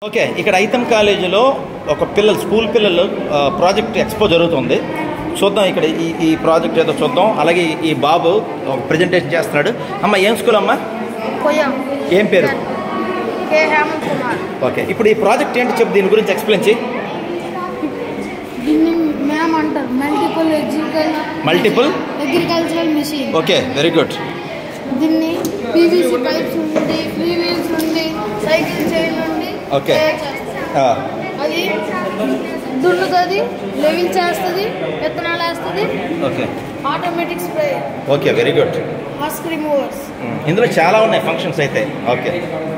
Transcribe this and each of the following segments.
Okay ఇక్కడ ఐతం కాలేజీలో ఒక పిల్లలు స్కూల్ పిల్లలు ఆ, ప్రాజెక్ట్ ఎక్స్పో జరుగుతుంది చూద్దాం ఇక్కడ ఈ ఈ ప్రాజెక్ట్ ఏదో చూద్దాం అలాగే ఈ- ఈ బాబు ఒక ప్రజెంటేషన్ చేస్తున్నాడు అమ్మ ఏం స్కూల్ అమ్మా కొయ్యం ఏం పేరు కే హేమంత్ కుమార్ ఓకే ఇప్పుడు ఈ ప్రాజెక్ట్ ఏంటి చెప్పు దీని గురించి ఎక్స్ప్లెయిన్ చేయి దీన్ని మ్యామ్ అంటారు మల్టిపుల్ ఎగ్జికల్ multiple agricultural machine okay very good దీన్ని పీవీసీ పైప్స్ నుండి ఫ్రీ వీల్స్ నుండి సైకిల్ చైన్ నుండి Okay. తయారు చేస్తారు. అది దున్నుతుంది లెవెల్ చేస్తుంది విత్తనాలు వేస్తుంది okay automatic spray okay very good husk removers ఇందులో చాలా ఉన్నాయి ఫంక్షన్స్ అయితే okay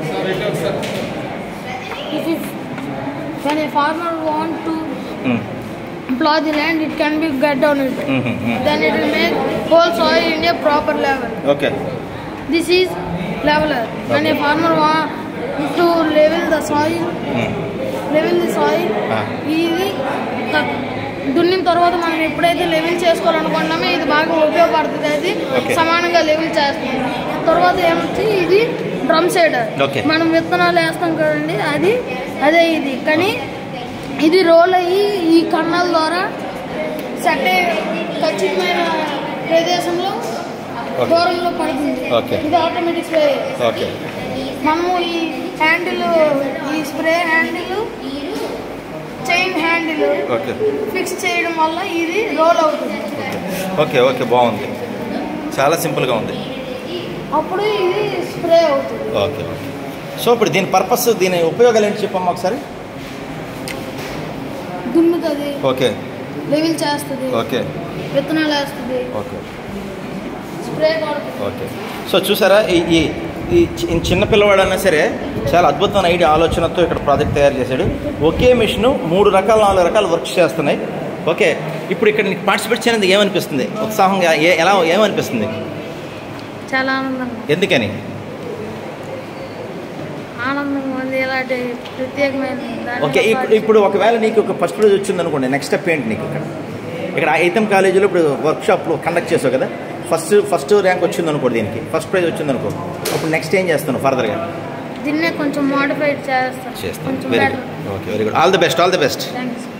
if if when a farmer want to plow the land it can be cut down it then it will make whole soil in a proper level okay this is leveler when a farmer want to level the soil level the soil Ah. ఇది క- దున్నిన తర్వాత మనం ఎప్పుడైతే level చేసుకోవాలనుకుంటున్నామో ఇది బాగా ఉపయోగపడుతుంది అది Okay. సమానంగా లెవెల్ చేస్తుంది తర్వాత ఏమొచ్చి ఇది డ్రమ్ సైడర్ Okay. మనం విత్తనాలు వేస్తాం కదండి అది అదే ఇది కానీ ఇది రోల్ అయ్యి ఈ కన్నాల ద్వారా సెట్ అయ్యి ఖచ్చితమైన ప్రదేశంలో Okay. దూరంలో పడుతుంది Okay. ఇది ఆటోమేటిక్ స్ప్రే ఓకే మనము ఈ హ్యాండిల్ ఈ spray handle chain handle okay fix చేయడం వల్ల ఇది రోల్ అవుతుంది ఓకే ఓకే బాగుంది చాలా సింపుల్గా ఉంది అప్పుడు ఇది స్ప్రే అవుతుంది ఓకే ఓకే సో ఇప్పుడు దీని పర్పస్ దీని ఉపయోగాలు ఏంటి చెప్పమ్మా ఒకసారి దున్నుతుంది ఓకే లెవెల్ చేస్తుంది ఓకే విత్తనాలు వేస్తుంది ఓకే స్ప్రే కొడుతుంది ఓకే సో చూసారా ఈ ఈ ఈ చి- ఈ చిన్న పిల్లవాడైనా సరే చాలా అద్భుతమైన ఐడియా ఆలోచనతో ఇక్కడ ప్రాజెక్ట్ తయారు చేశాడు ఒకే మిషన్ మూడు రకాల నాలుగు రకాల వర్క్స్ చేస్తున్నాయి ఓకే ఇప్పుడు ఇక్కడ నీకు పార్టిసిపేట్ చేయడానికి ఏమనిపిస్తుంది ఉత్సాహంగా ఏ ఎలా ఏమనిపిస్తుంది చాలా ఆనందంగా ఎందుకని ఆనందంగా ఉంది ఇలాంటి ప్రత్యేకమైన దాన్ని ఓకే ఇప్పుడు ఇప్పుడు ఒకవేళ నీకు ఒక ఫస్ట్ ప్రైజ్ వచ్చింది అనుకోండి నెక్స్ట్ స్టెప్ ఏంటి నీకు ఇక్కడ ఇక్కడ ఐతం కాలేజీలో ఇప్పుడు వర్క్షాప్లో కండక్ట్ చేసావు కదా ఫస్ట్ ఫస్ట్ ర్యాంక్ వచ్చింది అనుకో దీనికి ఫస్ట్ ప్రైజ్ వచ్చింది అనుకో అప్పుడు నెక్స్ట్ ఏం చేస్తున్నావు ఫర్దర్గా దీన్నే కొంచెం మోడిఫైడ్ చేస్తాను చేస్తాను కొంచెం very better good okay very good all the best all the best thanks